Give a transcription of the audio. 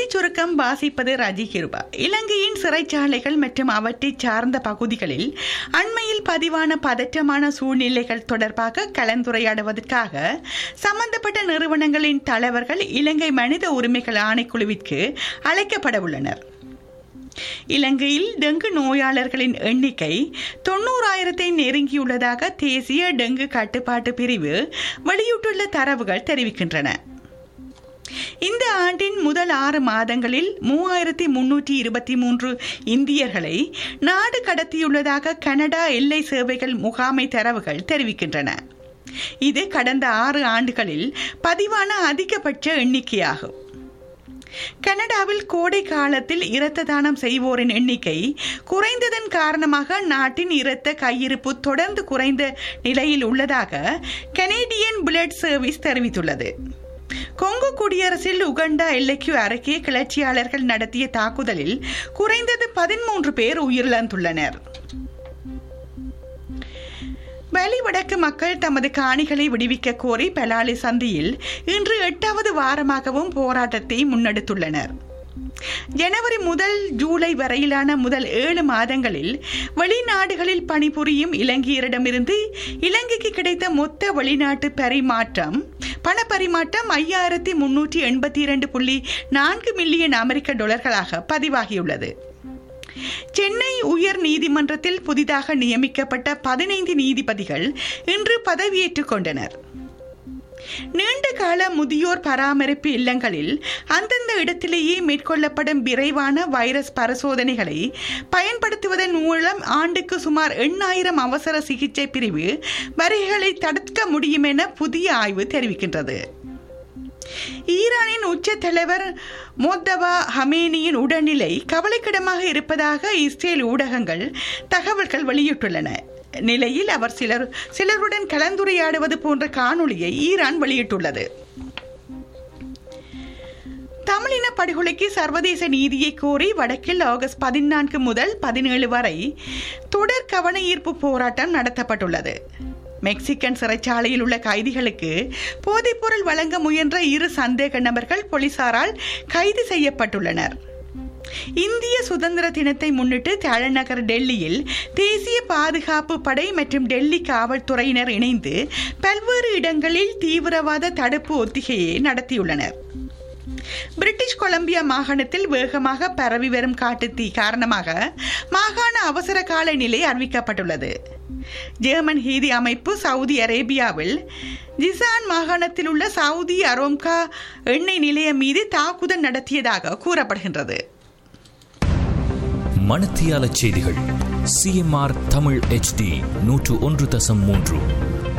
செய்திச் சுருக்கம் வாசிப்பது ரஜி கிருபா இலங்கையின் சிறைச்சாலைகள் மற்றும் அவற்றை சார்ந்த பகுதிகளில் அண்மையில் பதிவான பதற்றமான சூழ்நிலைகள் தொடர்பாக கலந்துரையாடுவதற்காக சம்பந்தப்பட்ட நிறுவனங்களின் தலைவர்கள் இலங்கை மனித உரிமைகள் ஆணைக்குழுவிற்கு அழைக்கப்பட உள்ளனர் இலங்கையில் டெங்கு நோயாளர்களின் எண்ணிக்கை தொண்ணூறாயிரத்தை நெருங்கியுள்ளதாக தேசிய டெங்கு கட்டுப்பாட்டு பிரிவு வெளியிட்டுள்ள தரவுகள் தெரிவிக்கின்றன இந்த ஆண்டின் முதல் ஆறு மாதங்களில் மூவாயிரத்தி முன்னூற்றி இருபத்தி மூன்று இந்தியர்களை நாடு கடத்தியுள்ளதாக கனடா எல்லை சேவைகள் முகாமை தரவுகள் தெரிவிக்கின்றன இது கடந்த ஆறு ஆண்டுகளில் பதிவான அதிகபட்ச எண்ணிக்கையாகும் கனடாவில் கோடை காலத்தில் இரத்த தானம் செய்வோரின் எண்ணிக்கை குறைந்ததன் காரணமாக நாட்டின் இரத்த கையிருப்பு தொடர்ந்து குறைந்த நிலையில் உள்ளதாக கனேடியன் பிளட் சர்வீஸ் தெரிவித்துள்ளது கொங்கு குடியரசில் உகண்டா எல்லைக்கு அருகே கிளர்ச்சியாளர்கள் நடத்திய தாக்குதலில் குறைந்தது பதிமூன்று பேர் உயிரிழந்துள்ளனர் வடக்கு மக்கள் தமது காணிகளை விடுவிக்க கோரி பலாலி சந்தியில் இன்று எட்டாவது வாரமாகவும் போராட்டத்தை முன்னெடுத்துள்ளனர் ஜனவரி முதல் ஜூலை வரையிலான முதல் ஏழு மாதங்களில் வெளிநாடுகளில் பணிபுரியும் இலங்கையரிடமிருந்து இலங்கைக்கு கிடைத்த மொத்த வெளிநாட்டு பரிமாற்றம் பண பரிமாற்றம் ஐயாயிரத்தி முன்னூற்றி எண்பத்தி இரண்டு புள்ளி நான்கு மில்லியன் அமெரிக்க டாலர்களாக பதிவாகியுள்ளது சென்னை உயர் நீதிமன்றத்தில் புதிதாக நியமிக்கப்பட்ட பதினைந்து நீதிபதிகள் இன்று பதவியேற்றுக் கொண்டனர் நீண்ட கால முதியோர் பராமரிப்பு இல்லங்களில் அந்தந்த இடத்திலேயே மேற்கொள்ளப்படும் விரைவான வைரஸ் பரிசோதனைகளை பயன்படுத்துவதன் மூலம் ஆண்டுக்கு சுமார் எண்ணாயிரம் அவசர சிகிச்சை பிரிவு வருகைகளை தடுக்க முடியும் என புதிய ஆய்வு தெரிவிக்கின்றது ஈரானின் உச்ச தலைவர் மோத்தபா ஹமேனியின் உடல்நிலை கவலைக்கிடமாக இருப்பதாக இஸ்ரேல் ஊடகங்கள் தகவல்கள் வெளியிட்டுள்ளன நிலையில் அவர் சிலர் சிலருடன் கலந்துரையாடுவது போன்ற காணொளியை ஈரான் வெளியிட்டுள்ளது தமிழின படுகொலைக்கு சர்வதேச நீதியை கோரி வடக்கில் ஆகஸ்ட் பதினான்கு முதல் பதினேழு வரை தொடர் கவன ஈர்ப்பு போராட்டம் நடத்தப்பட்டுள்ளது மெக்சிகன் சிறைச்சாலையில் உள்ள கைதிகளுக்கு போதைப்பொருள் வழங்க முயன்ற இரு சந்தேக நபர்கள் போலீசாரால் கைது செய்யப்பட்டுள்ளனர் இந்திய சுதந்திர தினத்தை முன்னிட்டு தலைநகர் டெல்லியில் தேசிய பாதுகாப்பு படை மற்றும் டெல்லி காவல்துறையினர் இணைந்து பல்வேறு இடங்களில் தீவிரவாத தடுப்பு ஒத்திகையை நடத்தியுள்ளனர் பிரிட்டிஷ் கொலம்பியா மாகாணத்தில் வேகமாக பரவி வரும் காட்டுத்தீ காரணமாக மாகாண அவசர கால நிலை அறிவிக்கப்பட்டுள்ளது ஜெர்மன் ஹீதி அமைப்பு சவுதி அரேபியாவில் ஜிசான் மாகாணத்தில் உள்ள சவுதி அரோம்கா எண்ணெய் நிலையம் மீது தாக்குதல் நடத்தியதாக கூறப்படுகின்றது மணத்தியால செய்திகள் சிஎம்ஆர் தமிழ் ஹெச்டி நூற்று ஒன்று தசம் மூன்று